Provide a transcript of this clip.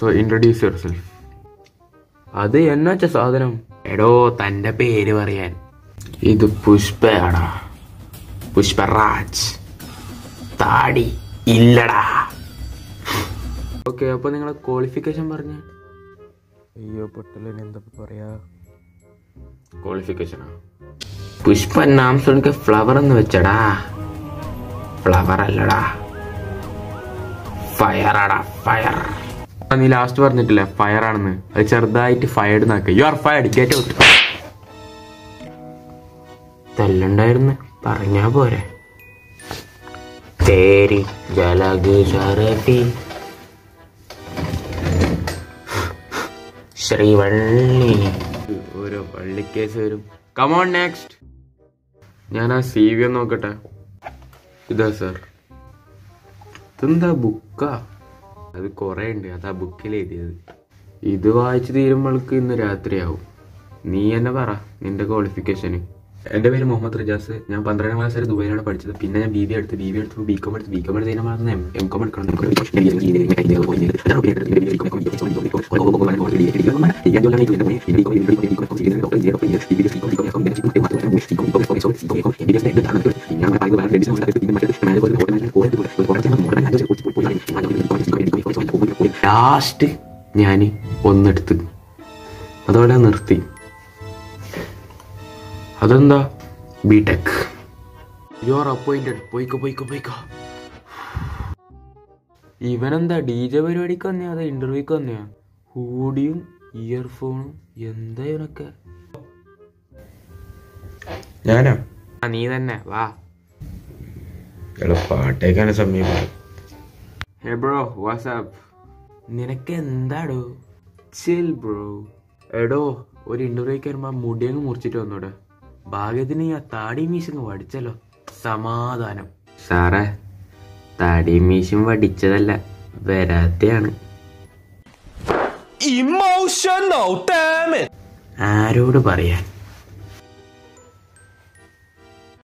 So introduce your self അത് എന്നാച്ച സാധനം എടോ തന്റെ പേര് പറയാൻ ഇത് പുഷ്പയാടാ പുഷ്പരാജ് താടി ഇല്ലടാ ഓക്കെ അപ്പൊ നിങ്ങളെ ക്വാളിഫിക്കേഷൻ പറഞ്ഞ അയ്യോ പൊട്ടലൻ എന്താ പറയാ ക്വാളിഫിക്കേഷനാ പുഷ്പ നാം സുനിക്ക് ഫ്ലവർ എന്ന് വെച്ചടാ ഫ്ലവർ അല്ലടാ ഫയർ ആടാ ഫയർ നീ ലാസ്റ്റ് പറഞ്ഞിട്ടില്ലേ ഫയർ ആണെന്ന് അത് ചെറുതായിട്ട് ഫയർഡ് നാക്ക you are fired get out തല്ലുണ്ടായിരുന്നു പറഞ്ഞാ പോരെ തേരി ജലഗ് ശരടി ശ്രീവള്ളി ഓരോ വള്ളിക്കേസ് വരും കമോൺ നെക്സ്റ്റ് ഞാൻ ആ സി വി ഒന്ന് നോക്കട്ടെ ഇതാ സർ ഇതെന്താ ബുക്കാ അത് കുറേ ഉണ്ട് അതാ ബുക്കിൽ എഴുതിയത് ഇത് വായിച്ചു തീരുമ്പോൾക്ക് ഇന്ന് രാത്രിയാവും നീ എന്നെ പറ നിന്റെ ക്വാളിഫിക്കേഷന് എൻ്റെ പേര് മുഹമ്മദ് റിജാസ് ഞാൻ പന്ത്രണ്ടാം ക്ലാസ് വരെ ദുബൈയിലാണ് പഠിച്ചത് പിന്നെ ഞാൻ ബി ബി എടുത്ത് ബി ബി എടുത്ത് ബി കോം എടുത്ത് ബി കോം എടുത്ത് കഴിഞ്ഞാൽ മാത്രം എം കോം എടുക്കണം ലാസ്റ്റ് ഞാൻ ഒന്നെടുത്ത് അതോടെ നിർത്തി അതെന്താ B tech you are appointed പോയിക്കോ പോയിക്കോ പോയിക്കോ ഇവനെന്താ ഡി ജെ പരിപാടിക്ക് വന്നെയാ അതാ ഇന്റർവ്യൂക്ക് വന്നെയാ ഹൂഡിയും ഇയർഫോണും എന്താ ഇവനൊക്കെ ഞാനാ ആ നീ തന്നെ വാ എടാ പാട്ടേക്കാണ് സമയം ഹേ ബ്രോ വാട്സാപ്പ് നിനക്ക് എന്താടോ ചിൽ ബ്രോ എടോ ഒരു ഇന്റർവ്യൂക്ക് വരുമ്പോ ആ മുടിയങ്ങ് മുറിച്ചിട്ട് വന്നൂടെ ഭാഗ്യത്തിന് ഞാൻ താടി മീശങ്ങ് വടിച്ചല്ലോ സമാധാനം സാറേ താടി മീശും വടിച്ചതല്ല വരാത്തെയാണ് Emotional, damn it! ആരോട് പറയാൻ